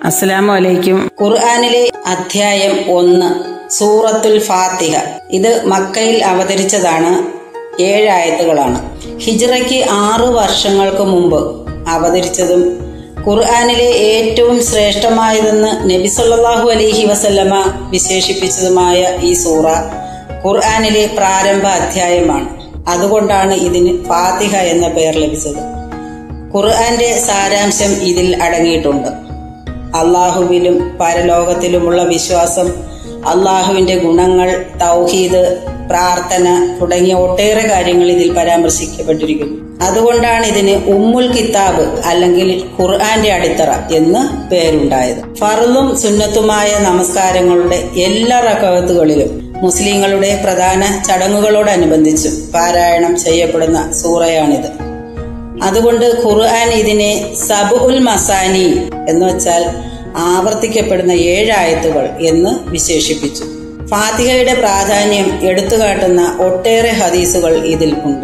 അസ്സലാമു അലൈക്കും ഖുർആാനിലെ അധ്യായം ഒന്ന് സൂറത്തുൽ ഫാത്തിഹ ഇത് മക്കയിൽ അവതരിച്ചതാണ് ഏഴായത്തുകളാണ് ഹിജ്റയ്ക്ക് ആറു വർഷങ്ങൾക്ക് മുമ്പ് അവതരിച്ചതും ഖുർആാനിലെ ഏറ്റവും ശ്രേഷ്ഠമായതെന്ന് നബി സല്ലല്ലാഹു അലൈഹി വസല്ലമ വിശേഷിപ്പിച്ചതുമായ ഈ സൂറ ഖുർആാനിലെ പ്രാരംഭ അധ്യായമാണ് അതുകൊണ്ടാണ് ഇതിന് ഫാത്തിഹ എന്ന പേർ ലഭിച്ചത് ഖുർആന്റെ സാരാംശം ഇതിൽ അടങ്ങിയിട്ടുണ്ട് അള്ളാഹുവിലും പരലോകത്തിലുമുള്ള വിശ്വാസം അള്ളാഹുവിന്റെ ഗുണങ്ങൾ തൗഹീദ് പ്രാർത്ഥന തുടങ്ങിയ ഒട്ടേറെ കാര്യങ്ങൾ ഇതിൽ പരാമർശിക്കപ്പെട്ടിരിക്കുന്നു അതുകൊണ്ടാണ് ഇതിന് ഉമ്മുൽ കിതാബ് അല്ലെങ്കിൽ ഖുർആന്റെ അടിത്തറ എന്ന് പേരുണ്ടായത് ഫറും സുന്നത്തുമായ നമസ്കാരങ്ങളുടെ എല്ലാ റക്കവത്തുകളിലും മുസ്ലിങ്ങളുടെ പ്രധാന ചടങ്ങുകളോടനുബന്ധിച്ചും പാരായണം ചെയ്യപ്പെടുന്ന സൂറയാണിത് അതുകൊണ്ട് ഖുർആൻ ഇതിനെ സബുൽ മസാനി എന്ന് വെച്ചാൽ ആവർത്തിക്കപ്പെടുന്ന ഏഴായത്തുകൾ എന്ന് വിശേഷിപ്പിച്ചു ഫാത്തിഹയുടെ പ്രാധാന്യം എടുത്തുകാട്ടുന്ന ഒട്ടേറെ ഹദീസുകൾ ഇതിൽ ഉണ്ട്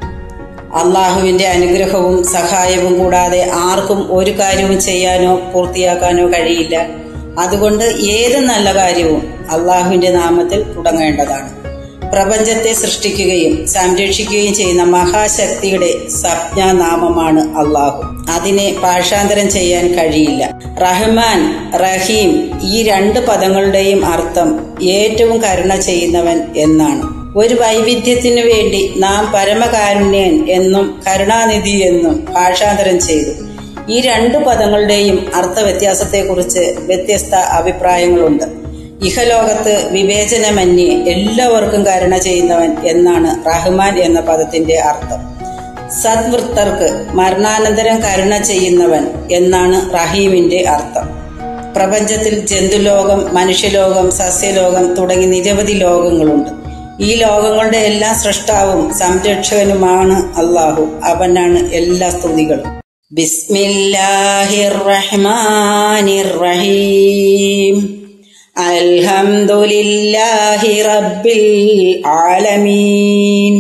അള്ളാഹുവിന്റെ അനുഗ്രഹവും സഹായവും കൂടാതെ ആർക്കും ഒരു കാര്യവും ചെയ്യാനോ പൂർത്തിയാക്കാനോ കഴിയില്ല അതുകൊണ്ട് ഏത് നല്ല കാര്യവും അള്ളാഹുവിന്റെ നാമത്തിൽ തുടങ്ങേണ്ടതാണ് പ്രപഞ്ചത്തെ സൃഷ്ടിക്കുകയും സംരക്ഷിക്കുകയും ചെയ്യുന്ന മഹാശക്തിയുടെ സംജ്ഞാനാമമാണ് അള്ളാഹു അതിനെ ഭാഷാന്തരം ചെയ്യാൻ കഴിയില്ല റഹ്മാൻ റഹീം ഈ രണ്ട് പദങ്ങളുടെയും അർത്ഥം ഏറ്റവും കരുണ ചെയ്യുന്നവൻ എന്നാണ് ഒരു വൈവിധ്യത്തിനു വേണ്ടി നാം പരമകാരുണ്യൻ എന്നും കരുണാനിധി എന്നും ഭാഷാന്തരം ചെയ്തു ഈ രണ്ടു പദങ്ങളുടെയും അർത്ഥവ്യത്യാസത്തെക്കുറിച്ച് വ്യത്യസ്ത അഭിപ്രായങ്ങളുണ്ട് ഇഹലോകത്ത് വിവേചനമന്യേ എല്ലാവർക്കും കരുണ ചെയ്യുന്നവൻ എന്നാണ് റഹ്മാൻ എന്ന പദത്തിന്റെ അർത്ഥം സദ്വൃത്തർക്ക് മരണാനന്തരം കരുണ ചെയ്യുന്നവൻ എന്നാണ് റഹീമിന്റെ അർത്ഥം പ്രപഞ്ചത്തിൽ ജന്തുലോകം മനുഷ്യലോകം സസ്യലോകം തുടങ്ങി നിരവധി ലോകങ്ങളുണ്ട് ഈ ലോകങ്ങളുടെ എല്ലാ സൃഷ്ടാവും സംരക്ഷകനുമാണ് അള്ളാഹു അവനാണ് എല്ലാ സ്തുതികളും ബിസ്മില്ലാഹിർ റഹ്മാനിർ റഹീം അൽഹംദുലില്ലാഹി റബ്ബിൽ ആലമീൻ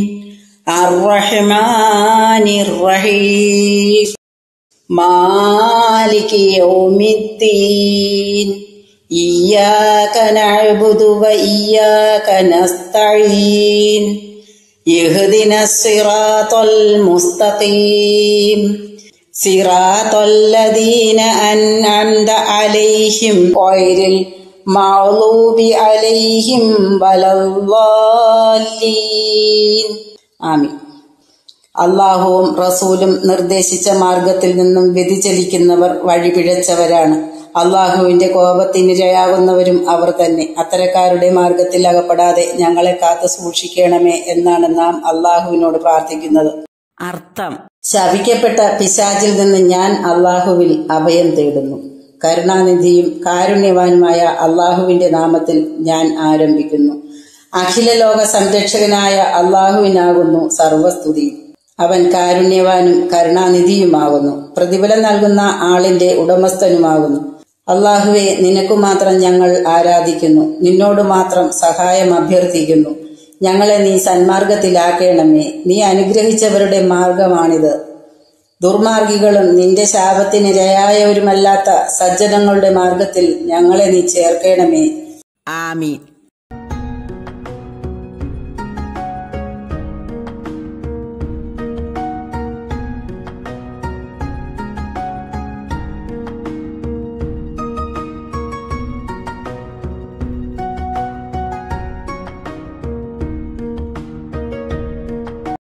അർറഹ്മാനിർ റഹീം മാലിക് യൗമിദ്ദീൻ ഇയ്യാക നഅ്ബുദു വഇയ്യാക നസ്തഈൻ اهدنا الصراط المستقيم صراط الذين أنعمت عليهم غير المغضوب عليهم ولا الضالين ആമീൻ അള്ളാഹുവും റസൂലും നിർദ്ദേശിച്ച മാർഗത്തിൽ നിന്നും വ്യതിചലിക്കുന്നവർ വഴിപിഴച്ചവരാണ് അള്ളാഹുവിന്റെ കോപത്തിനിരയാകുന്നവരും അവർ തന്നെ അത്തരക്കാരുടെ മാർഗത്തിൽ അകപ്പെടാതെ ഞങ്ങളെ കാത്തു സൂക്ഷിക്കണമേ എന്നാണ് നാം അള്ളാഹുവിനോട് പ്രാർത്ഥിക്കുന്നത് അർത്ഥം ശപിക്കപ്പെട്ട പിശാചിൽ നിന്ന് ഞാൻ അള്ളാഹുവിൽ അഭയം തേടുന്നു കരുണാനിധിയും കാരുണ്യവാനുമായ അള്ളാഹുവിന്റെ നാമത്തിൽ ഞാൻ ആരംഭിക്കുന്നു അഖില ലോക സംരക്ഷകനായ അള്ളാഹുവിനാകുന്നു സർവസ്തുതി അവൻ കാരുണ്യവാനും കരുണാനിധിയുമാകുന്നു പ്രതിഫലം നൽകുന്ന ആളിന്റെ ഉടമസ്ഥനുമാകുന്നു അള്ളാഹുവെ നിനക്കു മാത്രം ഞങ്ങൾ ആരാധിക്കുന്നു നിന്നോട് മാത്രം സഹായം അഭ്യർത്ഥിക്കുന്നു ഞങ്ങളെ നീ സന്മാർഗത്തിലാക്കണമേ നീ അനുഗ്രഹിച്ചവരുടെ മാർഗമാണിത് ദുർമാർഗികളും നിന്റെ ശാപത്തിനിരയായവരുമല്ലാത്ത സജ്ജനങ്ങളുടെ മാർഗത്തിൽ ഞങ്ങളെ നീ ചേർക്കണമേ ആമീൻ